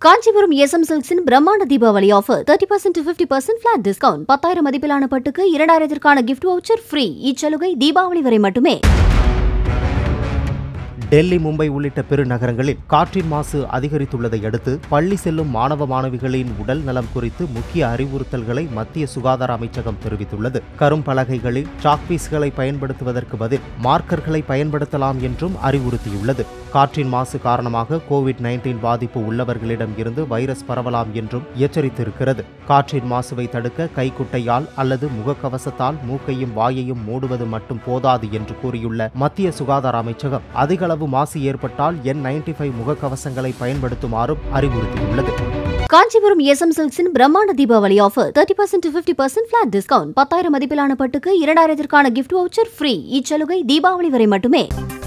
Kanchipuram SM சில்க்ஸின் பிரம்மாண்ட Deepavali offer thirty percent fifty percent flat discount பத்தாயிரம் மதிப்பிலான பட்டுக்கு இரண்டாயிரத்திற்கான கிஃப்ட் வவுச்சர் ஃப்ரீ இச்சலுகை தீபாவளி வரை மட்டுமே டெல்லி மும்பை உள்ளிட்ட பெருநகரங்களில் காற்றின் மாசு அதிகரித்துள்ளதை அடுத்து பள்ளி செல்லும் மாணவ மாணவிகளின் உடல் நலம் குறித்து முக்கிய அறிவுறுத்தல்களை மத்திய சுகாதார அமைச்சகம் தெரிவித்துள்ளது கரும்பலகைகளில் சாக்பீஸ்களை பயன்படுத்துவதற்கு பதில் மார்க்கர்களை பயன்படுத்தலாம் என்றும் அறிவுறுத்தியுள்ளது காற்றின் மாசு காரணமாக கோவிட் நைன்டீன் பாதிப்பு உள்ளவர்களிடம் இருந்து வைரஸ் பரவலாம் என்றும் எச்சரித்திருக்கிறது காற்றின் மாசுவை தடுக்க கைக்குட்டையால் அல்லது முகக்கவசத்தால் மூக்கையும் வாயையும் மூடுவது மட்டும் போதாது என்று கூறியுள்ள மத்திய சுகாதார அமைச்சகம் அதிகளவு மாசு ஏற்பட்டால் என் நைன்டி ஃபைவ் முகக்கவசங்களை பயன்படுத்துமாறும் அறிவுறுத்தியுள்ளது காஞ்சிபுரம் எஸ்எம் சில்க்ஸின் பிரம்மாண்ட Deepavali offer thirty percent fifty percent flat discount பத்தாயிரம் மதிப்பிலான பட்டுக்கு இரண்டாயிரத்திற்கான கிஃப்ட் வவுச்சர் ஃப்ரீ இச்சலுகை தீபாவளி வரை மட்டுமே